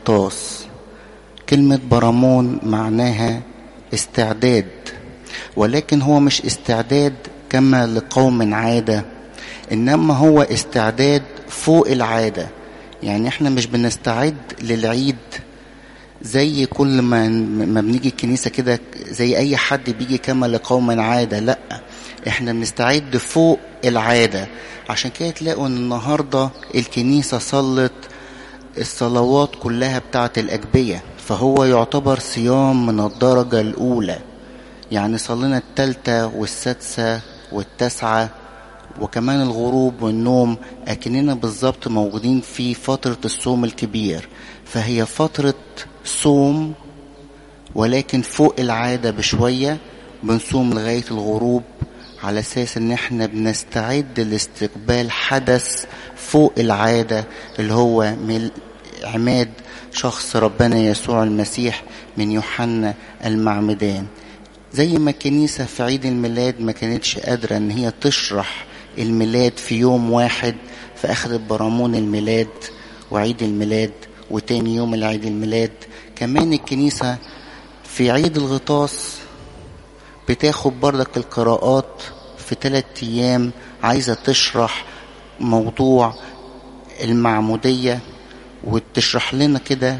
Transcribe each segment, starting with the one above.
طاس كلمة برامون معناها استعداد ولكن هو مش استعداد كما لقوم عادة إنما هو استعداد فوق العادة يعني احنا مش بنستعد للعيد زي كل ما ما بنيجي الكنيسة كده زي أي حد بيجي كما لقوم عادة لأ احنا بنستعد فوق العادة عشان كده تلاقوا ان النهاردة الكنيسة صلت الصلوات كلها بتاعت الأجبية فهو يعتبر صيام من الدرجة الأولى يعني صلينا التالتة والسادسة والتاسعة وكمان الغروب والنوم أكننا بالظبط موجودين في فترة الصوم الكبير فهي فترة صوم ولكن فوق العادة بشوية بنصوم لغاية الغروب على أساس إن إحنا بنستعد لاستقبال حدث فوق العادة اللي هو من عماد شخص ربنا يسوع المسيح من يوحنا المعمدان زي ما الكنيسة في عيد الميلاد ما كانتش قادرة إن هي تشرح الميلاد في يوم واحد فأخذت برامون الميلاد وعيد الميلاد وتاني يوم العيد الميلاد كمان الكنيسة في عيد الغطاس بتاخد بردك القراءات في ثلاث أيام عايزة تشرح موضوع المعمودية وتشرح لنا كده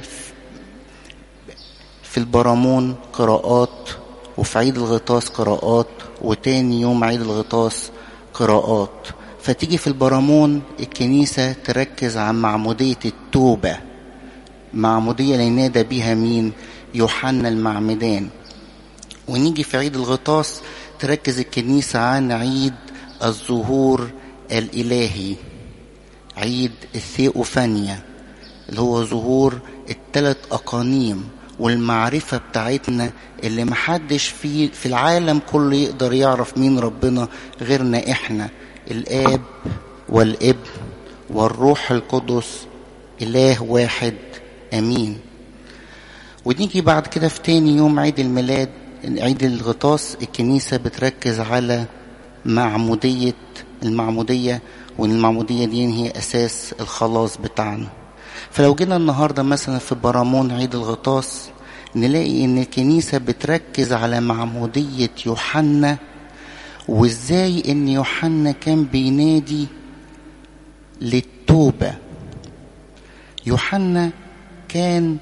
في البرامون قراءات وفي عيد الغطاس قراءات وتاني يوم عيد الغطاس قراءات فتيجي في البرامون الكنيسة تركز عن معمودية التوبة معمودية اللي ينادى بيها مين يوحنا المعمدان ونيجي في عيد الغطاس تركز الكنيسة عن عيد الظهور الإلهي عيد الثيوفانيا اللي هو ظهور الثلاث أقانيم والمعرفة بتاعتنا اللي محدش في في العالم كله يقدر يعرف مين ربنا غيرنا احنا الآب والابن والروح القدس إله واحد أمين ونيجي بعد كده في تاني يوم عيد الميلاد عيد الغطاس الكنيسة بتركز على معمودية المعمودية وان المعمودية دي هي أساس الخلاص بتاعنا فلو جينا النهاردة مثلا في برامون عيد الغطاس نلاقي ان الكنيسة بتركز على معمودية يوحنا وازاي ان يوحنا كان بينادي للتوبة يوحنا كان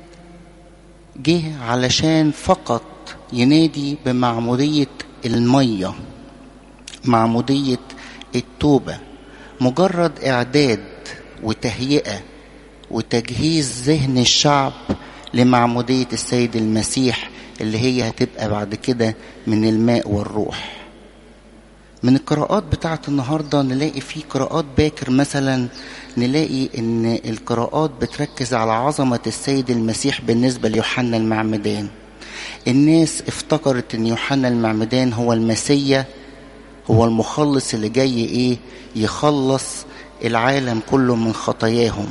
جه علشان فقط ينادي بمعمودية المية معمودية التوبة مجرد إعداد وتهيئة وتجهيز ذهن الشعب لمعمودية السيد المسيح اللي هي هتبقى بعد كده من الماء والروح من القراءات بتاعت النهاردة نلاقي في قراءات باكر مثلا نلاقي ان القراءات بتركز على عظمة السيد المسيح بالنسبة ليوحنا المعمدان الناس افتكرت ان يوحنا المعمدان هو المسيا هو المخلص اللي جاي ايه يخلص العالم كله من خطاياهم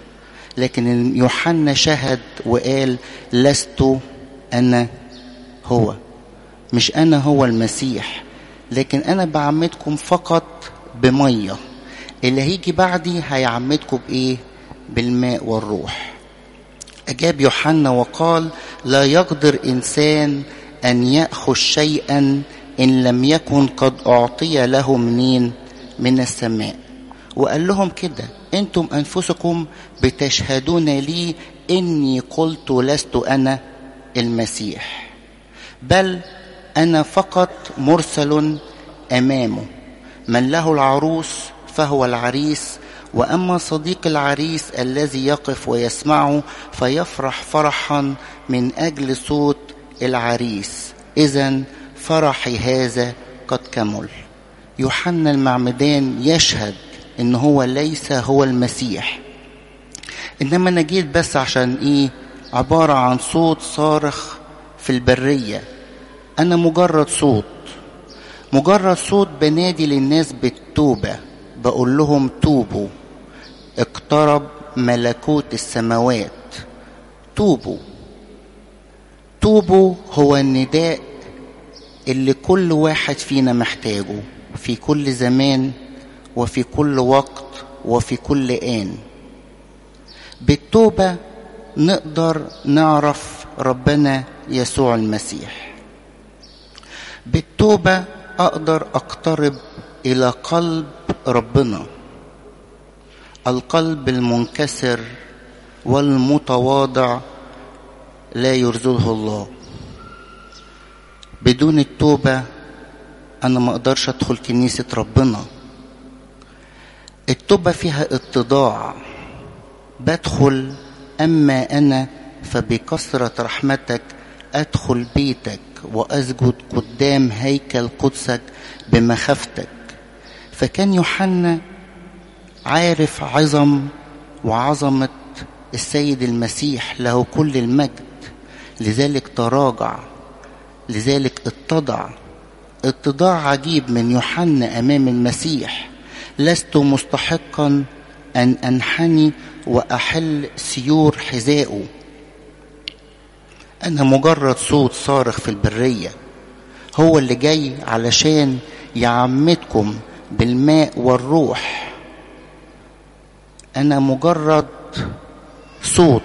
لكن يوحنا شهد وقال لست انا هو مش انا هو المسيح لكن انا بعمدكم فقط بميه اللي هيجي بعدي هيعمدكم بايه بالماء والروح اجاب يوحنا وقال لا يقدر انسان ان ياخذ شيئا ان لم يكن قد اعطي له منين من السماء وقال لهم كده انتم انفسكم بتشهدون لي اني قلت لست انا المسيح بل انا فقط مرسل امامه من له العروس فهو العريس واما صديق العريس الذي يقف ويسمعه فيفرح فرحا من اجل صوت العريس اذا فرحي هذا قد كمل يوحنا المعمدان يشهد ان هو ليس هو المسيح انما انا جيت بس عشان ايه عباره عن صوت صارخ في البريه انا مجرد صوت مجرد صوت بنادي للناس بالتوبه بقول لهم توبوا اقترب ملكوت السماوات توبوا توبوا هو النداء اللي كل واحد فينا محتاجه في كل زمان وفي كل وقت وفي كل آن بالتوبة نقدر نعرف ربنا يسوع المسيح بالتوبة أقدر أقترب إلى قلب ربنا القلب المنكسر والمتواضع لا يرزله الله بدون التوبة أنا ما أقدرش أدخل كنيسة ربنا التوبة فيها اتضاع بدخل أما أنا فبكثرة رحمتك أدخل بيتك وأسجد قدام هيكل قدسك بمخافتك فكان يوحنا عارف عظم وعظمة السيد المسيح له كل المجد لذلك تراجع لذلك اتضع اتضاع عجيب من يوحنا امام المسيح لست مستحقا ان انحني واحل سيور حذائه انا مجرد صوت صارخ في البريه هو اللي جاي علشان يعمدكم بالماء والروح انا مجرد صوت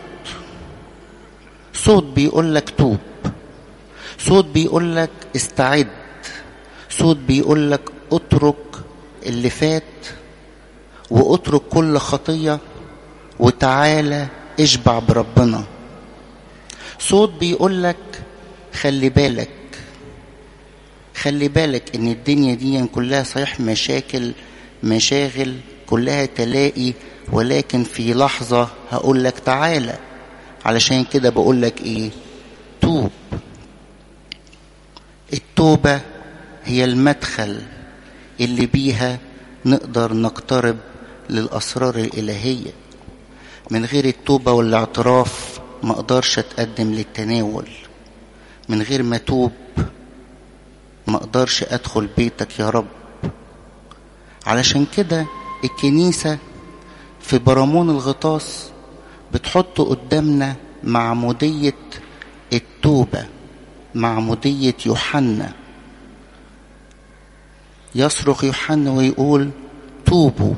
صوت بيقول لك توب صوت بيقول لك استعد صوت بيقول لك اترك اللي فات واترك كل خطيه وتعالى اشبع بربنا صوت بيقول لك خلي بالك خلي بالك ان الدنيا دي كلها صحيح مشاكل مشاغل كلها تلاقي ولكن في لحظة هقول لك تعالى علشان كده بقول لك ايه توب التوبة هي المدخل اللي بيها نقدر نقترب للأسرار الإلهية من غير التوبة والاعتراف ما اقدرش اتقدم للتناول من غير ما توب ما اقدرش ادخل بيتك يا رب علشان كده الكنيسة في برامون الغطاس بتحط قدامنا معمودية التوبة معمودية يوحنا يصرخ يوحنا ويقول توبوا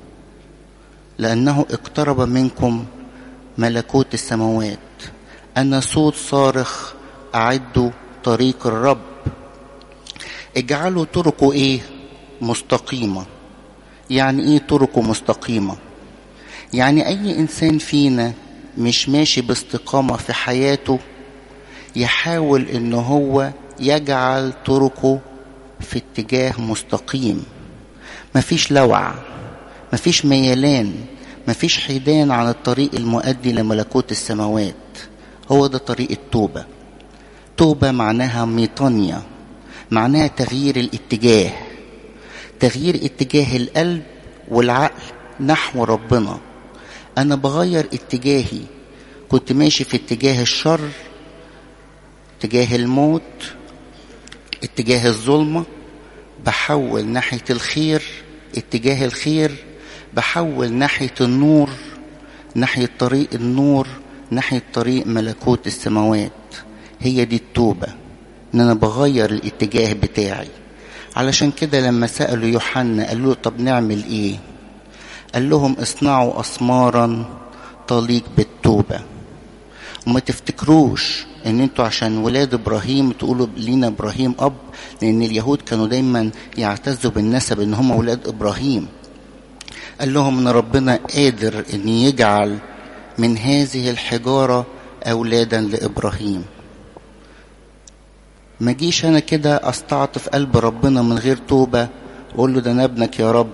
لأنه اقترب منكم ملكوت السماوات أنا صوت صارخ أعدوا طريق الرب اجعلوا طرقه ايه مستقيمة يعني ايه طرقه مستقيمة يعني اي انسان فينا مش ماشي باستقامة في حياته يحاول ان هو يجعل طرقه في اتجاه مستقيم مفيش لوع مفيش ميلان مفيش حيدان عن الطريق المؤدي لملكوت السماوات هو ده طريق التوبة توبة معناها ميطانيا معناها تغيير الاتجاه تغيير اتجاه القلب والعقل نحو ربنا انا بغير اتجاهي كنت ماشي في اتجاه الشر اتجاه الموت اتجاه الظلمة بحول ناحية الخير اتجاه الخير بحول ناحية النور ناحية طريق النور ناحية طريق ملكوت السماوات هي دي التوبة ان انا بغير الاتجاه بتاعي علشان كده لما سألوا يوحنا قالوا له طب نعمل ايه قال لهم اصنعوا اسمارا تليق بالتوبة وما تفتكروش ان انتوا عشان ولاد ابراهيم تقولوا لينا ابراهيم اب لان اليهود كانوا دايما يعتزوا بالنسب ان هم ولاد ابراهيم قال لهم ان ربنا قادر ان يجعل من هذه الحجارة اولادا لابراهيم ما جيش انا كده استعطف قلب ربنا من غير توبة واقول له ده انا ابنك يا رب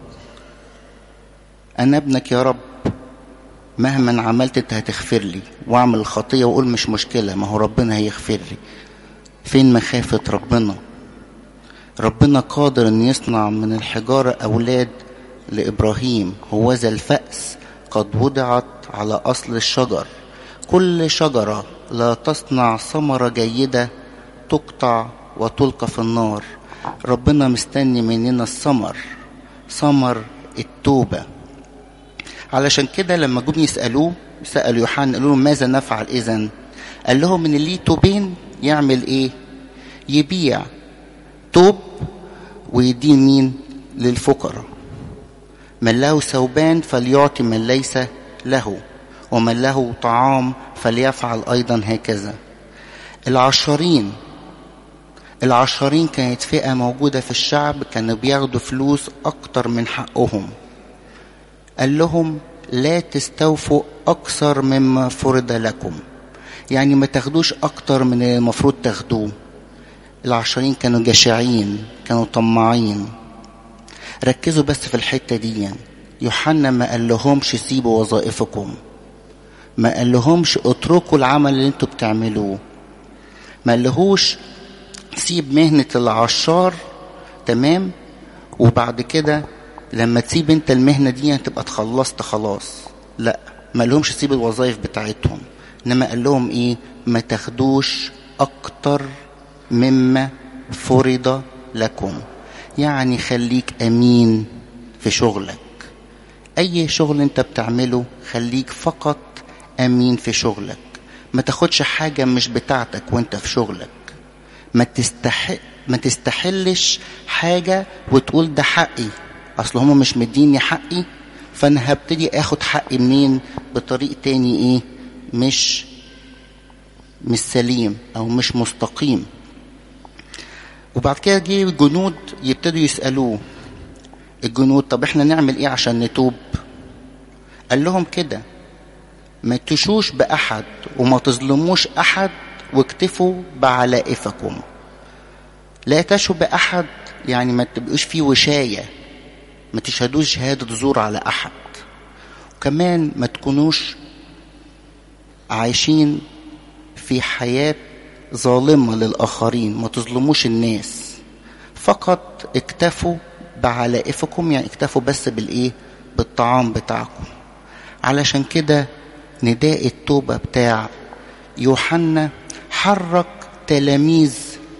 انا ابنك يا رب مهما عملت انت هتغفر لي واعمل الخطية واقول مش مشكلة ما هو ربنا هيغفر لي فين مخافة ربنا ربنا قادر ان يصنع من الحجارة اولاد لابراهيم هو ذا الفأس قد وضعت على اصل الشجر كل شجرة لا تصنع ثمرة جيدة تقطع وتلقى في النار ربنا مستني مننا الثمر ثمر التوبة علشان كده لما جم يسألوه سألوا يوحنا قالوا له ماذا نفعل إذا قال لهم إن اللي توبين يعمل إيه يبيع توب ويدين مين للفقراء من له ثوبان فليعطي من ليس له ومن له طعام فليفعل أيضا هكذا العشرين العشرين كانت فئة موجودة في الشعب كانوا بياخدوا فلوس أكتر من حقهم قال لهم لا تستوفوا أكثر مما فرض لكم يعني ما تاخدوش أكتر من المفروض تاخدوه العشرين كانوا جشعين كانوا طماعين ركزوا بس في الحتة دي يوحنا ما قال لهمش سيبوا وظائفكم ما قال لهمش اتركوا العمل اللي انتوا بتعملوه ما قالهوش سيب مهنة العشار تمام وبعد كده لما تسيب انت المهنة دي تبقى اتخلصت خلاص لا ما قالهمش سيب الوظائف بتاعتهم انما قال لهم ايه ما تاخدوش اكتر مما فرض لكم يعني خليك امين في شغلك اي شغل انت بتعمله خليك فقط امين في شغلك ما تاخدش حاجة مش بتاعتك وانت في شغلك ما تستحق ما تستحلش حاجة وتقول ده حقي اصل هم مش مديني حقي فانا هبتدي اخد حقي منين بطريق تاني ايه مش مش سليم او مش مستقيم وبعد كده جه الجنود يبتدوا يسألوه الجنود طب احنا نعمل ايه عشان نتوب قال لهم كده ما تشوش بأحد وما تظلموش أحد واكتفوا بعلائفكم لا تشوا بأحد يعني ما تبقوش فيه وشاية ما تشهدوش شهادة زور على أحد وكمان ما تكونوش عايشين في حياة ظالمة للآخرين ما تظلموش الناس فقط اكتفوا بعلائفكم يعني اكتفوا بس بالإيه بالطعام بتاعكم علشان كده نداء التوبة بتاع يوحنا حرك تلاميذ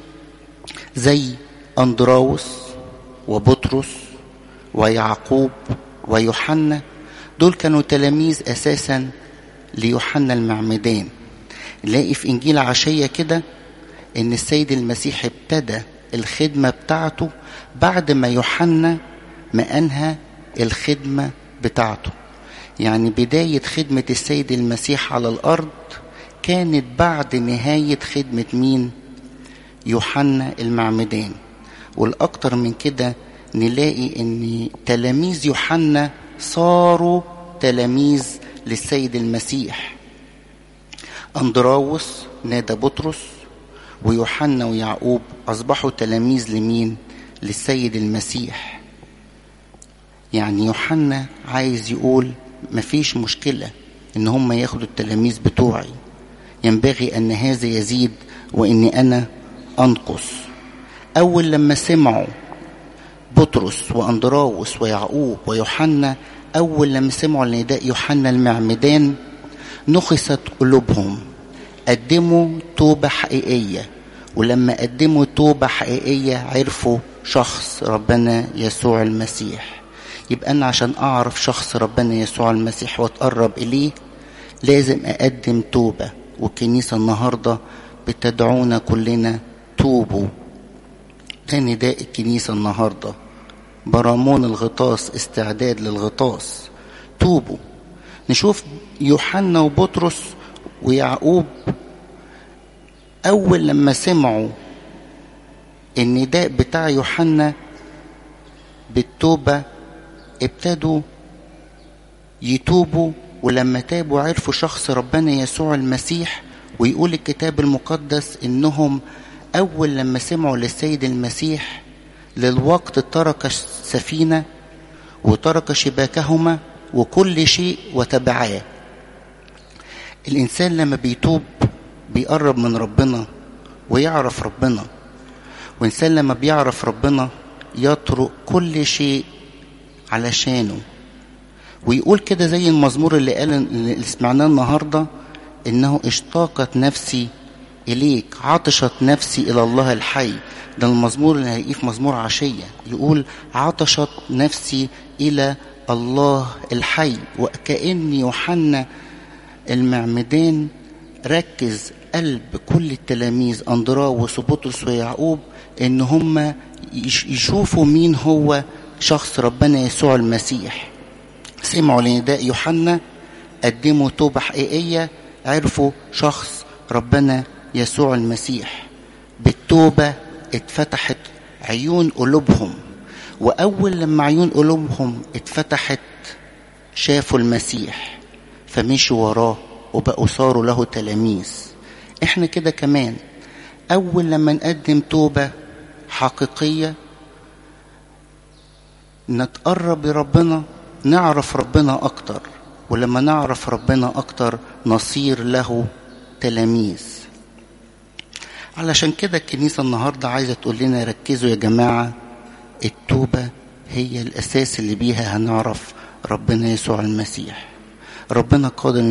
زي أندراوس وبطرس ويعقوب ويوحنا دول كانوا تلاميذ أساسا ليوحنا المعمدان نلاقي في إنجيل عشية كده إن السيد المسيح ابتدى الخدمة بتاعته بعد ما يوحنا ما أنهى الخدمة بتاعته يعني بداية خدمة السيد المسيح على الأرض كانت بعد نهاية خدمة مين؟ يوحنا المعمدان والأكتر من كده نلاقي إن تلاميذ يوحنا صاروا تلاميذ للسيد المسيح أندراوس نادى بطرس ويوحنا ويعقوب أصبحوا تلاميذ لمين؟ للسيد المسيح يعني يوحنا عايز يقول مفيش مشكلة إن هم ياخدوا التلاميذ بتوعي ينبغي أن هذا يزيد وإني أنا أنقص أول لما سمعوا بطرس وأندراوس ويعقوب ويوحنا أول لما سمعوا النداء يوحنا المعمدان نخست قلوبهم قدموا توبة حقيقية ولما قدموا توبة حقيقية عرفوا شخص ربنا يسوع المسيح يبقى أنا عشان أعرف شخص ربنا يسوع المسيح وأتقرب إليه لازم أقدم توبة والكنيسة النهاردة بتدعونا كلنا توبوا ده نداء الكنيسة النهاردة برامون الغطاس استعداد للغطاس توبوا نشوف يوحنا وبطرس ويعقوب أول لما سمعوا النداء بتاع يوحنا بالتوبة ابتدوا يتوبوا ولما تابوا عرفوا شخص ربنا يسوع المسيح ويقول الكتاب المقدس انهم اول لما سمعوا للسيد المسيح للوقت ترك السفينة وترك شباكهما وكل شيء وتبعاه الإنسان لما بيتوب بيقرب من ربنا ويعرف ربنا وإنسان لما بيعرف ربنا يترك كل شيء علشانه ويقول كده زي المزمور اللي قال اللي سمعناه النهارده انه اشتاقت نفسي اليك عطشت نفسي الى الله الحي ده المزمور اللي هلاقيه في مزمور عشيه يقول عطشت نفسي الى الله الحي وكأن يوحنا المعمدان ركز قلب كل التلاميذ اندراوس وبطرس ويعقوب ان هم يشوفوا مين هو شخص ربنا يسوع المسيح سمعوا لنداء يوحنا قدموا توبة حقيقية عرفوا شخص ربنا يسوع المسيح بالتوبة اتفتحت عيون قلوبهم وأول لما عيون قلوبهم اتفتحت شافوا المسيح فمشوا وراه وبقوا صاروا له تلاميذ احنا كده كمان أول لما نقدم توبة حقيقية نتقرب لربنا نعرف ربنا أكتر ولما نعرف ربنا أكتر نصير له تلاميذ علشان كده الكنيسة النهاردة عايزة تقول لنا ركزوا يا جماعة التوبة هي الأساس اللي بيها هنعرف ربنا يسوع المسيح ربنا قادر